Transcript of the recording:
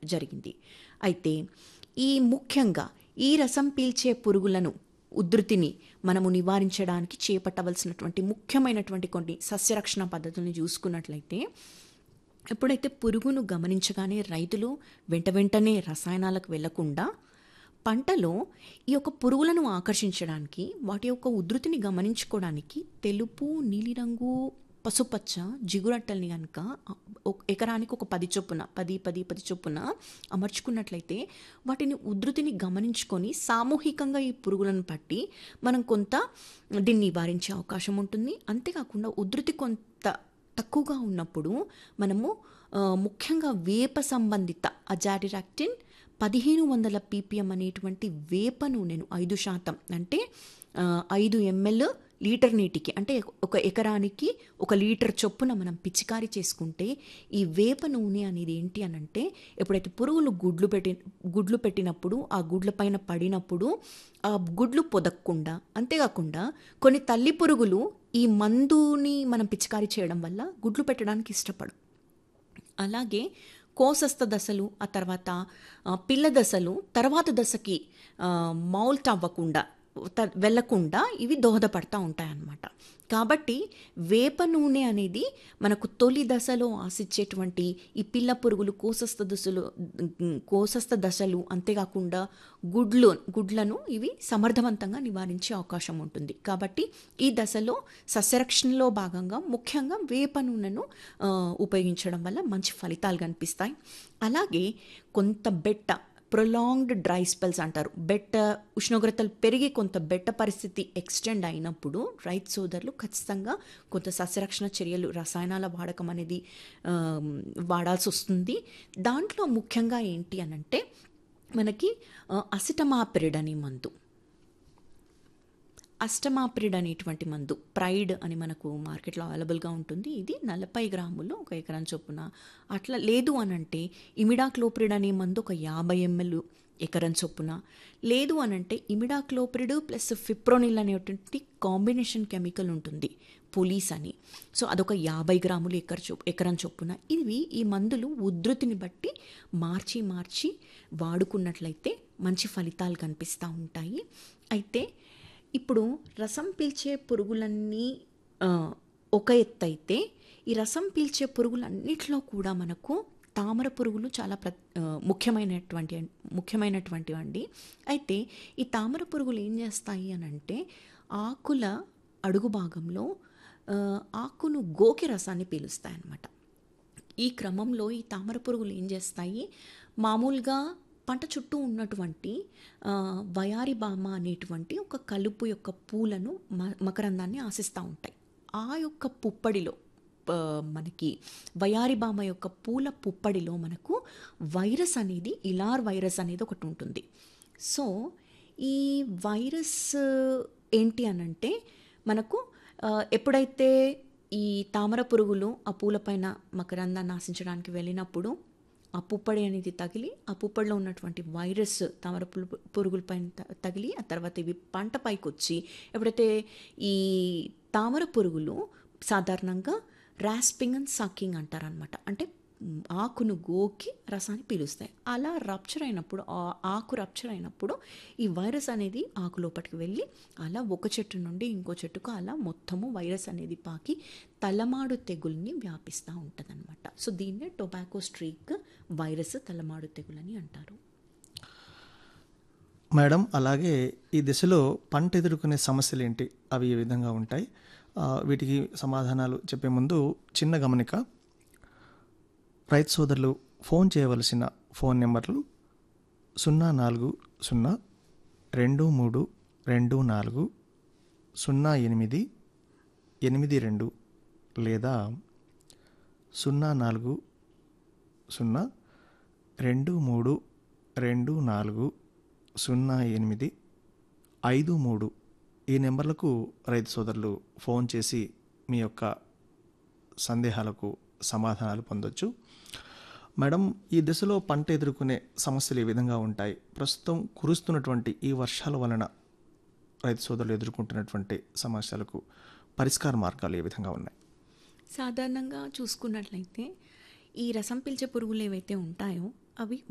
జరిగింది అయితే ఈ ముఖ్యంగా ఈ రసం పీల్చే పురుగులను ఉధృతిని మనము నివారించడానికి చేపట్టవలసినటువంటి ముఖ్యమైనటువంటి కొన్ని సస్యరక్షణ పద్ధతులను చూసుకున్నట్లయితే ఎప్పుడైతే పురుగును గమనించగానే రైతులు వెంట వెంటనే రసాయనాలకు వెళ్లకుండా పంటలో ఈ యొక్క పురుగులను ఆకర్షించడానికి వాటి యొక్క ఉధృతిని గమనించుకోవడానికి తెలుపు నీలిరంగు పసుపచ్చ జిగురట్టల్ని కనుక ఎకరానికి ఒక పది చొప్పున పది పది పది చొప్పున అమర్చుకున్నట్లయితే వాటిని ఉధృతిని గమనించుకొని సామూహికంగా ఈ పురుగులను పట్టి మనం కొంత దీన్ని నివారించే అవకాశం ఉంటుంది అంతేకాకుండా ఉధృతి కొంత తక్కువగా ఉన్నప్పుడు మనము ముఖ్యంగా వేప సంబంధిత అజాడిరాక్టిన్ పదిహేను వందల పీపీఎం అనేటువంటి వేప నూనెను ఐదు శాతం అంటే ఐదు ఎంఎల్ లీటర్ నీటికి అంటే ఒక ఎకరానికి ఒక లీటర్ చొప్పున మనం పిచికారీ చేసుకుంటే ఈ వేప నూనె అనేది ఏంటి అని అంటే ఎప్పుడైతే పురుగులు గుడ్లు పెట్టి గుడ్లు పెట్టినప్పుడు ఆ గుడ్ల పైన పడినప్పుడు ఆ గుడ్లు పొదక్కుండా అంతేకాకుండా కొన్ని తల్లి పురుగులు ఈ మందుని మనం పిచికారీ చేయడం వల్ల గుడ్లు పెట్టడానికి ఇష్టపడు అలాగే కోసస్థ దశలు ఆ తర్వాత పిల్ల దశలు తర్వాత దశకి మౌల్ట్ అవ్వకుండా వెళ్లకుండా ఇవి దోహదపడతా ఉంటాయన్నమాట కాబట్టి వేప నూనె అనేది మనకు తొలి దశలో ఆశించేటువంటి ఈ పిల్ల పురుగులు కోసస్థ దశలు కోసస్థ దశలు అంతేకాకుండా గుడ్లు గుడ్లను ఇవి సమర్థవంతంగా నివారించే అవకాశం ఉంటుంది కాబట్టి ఈ దశలో సస్యరక్షణలో భాగంగా ముఖ్యంగా వేప నూనెను ఉపయోగించడం వల్ల మంచి ఫలితాలు కనిపిస్తాయి అలాగే కొంత బెట్ట ప్రొలాంగ్డ్ డ్రై స్పెల్స్ అంటారు బెట్ట ఉష్ణోగ్రతలు పెరిగి కొంత బెట్ట పరిస్థితి ఎక్స్టెండ్ అయినప్పుడు రైతు సోదరులు ఖచ్చితంగా కొంత సస్యరక్షణ చర్యలు రసాయనాల వాడకం అనేది వాడాల్సి వస్తుంది దాంట్లో ముఖ్యంగా ఏంటి అని అంటే మనకి అసిటమాపిరిడ్ అనే మందు అష్టమాప్రిడ్ అనేటువంటి మందు ప్రైడ్ అని మనకు మార్కెట్లో అవైలబుల్గా ఉంటుంది ఇది నలభై గ్రాములు ఒక ఎకరం చొప్పున అట్లా లేదు అని అంటే ఇమిడాక్లోప్రిడ్ అనే మందు ఒక యాభై ఎంఎల్ ఎకరం చొప్పున లేదు అని అంటే ఇమిడాక్లోప్రిడ్ ప్లస్ ఫిప్రోనిల్ అనేటువంటి కాంబినేషన్ కెమికల్ ఉంటుంది పోలీస్ అని సో అదొక యాభై గ్రాములు ఎకర చొప్పు ఎకరం చొప్పున ఇవి ఈ మందులు ఉధృతిని బట్టి మార్చి మార్చి వాడుకున్నట్లయితే మంచి ఫలితాలు కనిపిస్తూ ఉంటాయి అయితే ఇప్పుడు రసం పీల్చే పురుగులన్నీ ఒక ఎత్తు అయితే ఈ రసం పీల్చే పురుగులన్నిట్లో కూడా మనకు తామర పురుగులు చాలా ప్ర ముఖ్యమైనటువంటి ముఖ్యమైనటువంటివి అండి అయితే ఈ తామర పురుగులు ఏం చేస్తాయి అని అంటే ఆకుల అడుగు భాగంలో ఆకును గోకి రసాన్ని పీలుస్తాయి అన్నమాట ఈ క్రమంలో ఈ తామర పురుగులు ఏం చేస్తాయి మామూలుగా పంట చుట్టూ ఉన్నటువంటి వయారి బామ అనేటువంటి ఒక కలుపు యొక్క పూలను మకరందాన్ని ఆశిస్తూ ఉంటాయి ఆ యొక్క పుప్పడిలో మనకి వయారి బామ యొక్క పూల పుప్పడిలో మనకు వైరస్ అనేది ఇలార్ వైరస్ అనేది ఒకటి ఉంటుంది సో ఈ వైరస్ ఏంటి అనంటే మనకు ఎప్పుడైతే ఈ తామర పురుగులు ఆ పూలపైన మకరందాన్ని ఆశించడానికి వెళ్ళినప్పుడు ఆ పుప్పడి అనేది తగిలి ఆ పుప్పడిలో ఉన్నటువంటి వైరస్ తామర పురుగుల పైన తగిలి ఆ తర్వాత ఇవి పంట పైకి వచ్చి ఎప్పుడైతే ఈ తామర పురుగులు సాధారణంగా ర్యాస్పింగ్ అండ్ సకింగ్ అంటారనమాట అంటే ఆకును గోకి రసాన్ని పీలుస్తాయి అలా రప్చర్ అయినప్పుడు ఆ ఆకు రప్చర్ అయినప్పుడు ఈ వైరస్ అనేది ఆకు లోపలికి వెళ్ళి అలా ఒక చెట్టు నుండి ఇంకో చెట్టుకు అలా మొత్తము వైరస్ అనేది పాకి తలమాడు తెగుల్ని వ్యాపిస్తూ ఉంటుందన్నమాట సో దీన్నే టొబాకో స్ట్రీక్ వైరస్ తలమాడు తెగులని అంటారు మేడం అలాగే ఈ దిశలో పంట ఎదుర్కొనే సమస్యలు ఏంటి అవి ఏ విధంగా ఉంటాయి వీటికి సమాధానాలు చెప్పే ముందు చిన్న గమనిక రైతు సోదరులు ఫోన్ చేయవలసిన ఫోన్ నెంబర్లు సున్నా నాలుగు సున్నా రెండు మూడు రెండు నాలుగు సున్నా ఎనిమిది ఎనిమిది రెండు లేదా సున్నా నాలుగు సున్నా రెండు మూడు రెండు నాలుగు సున్నా ఎనిమిది ఐదు మూడు ఈ నెంబర్లకు రైతు సోదరులు ఫోన్ చేసి మీ యొక్క సందేహాలకు సమాధానాలు పొందొచ్చు మేడం ఈ దశలో పంట ఎదుర్కొనే సమస్యలు ఏ విధంగా ఉంటాయి ప్రస్తుతం కురుస్తున్నటువంటి ఈ వర్షాల వలన రైతు సోదరులు ఎదుర్కొంటున్నటువంటి సమస్యలకు పరిష్కార మార్గాలు ఏ విధంగా ఉన్నాయి సాధారణంగా చూసుకున్నట్లయితే ఈ రసం పీల్చే పురుగులు ఏవైతే ఉంటాయో అవి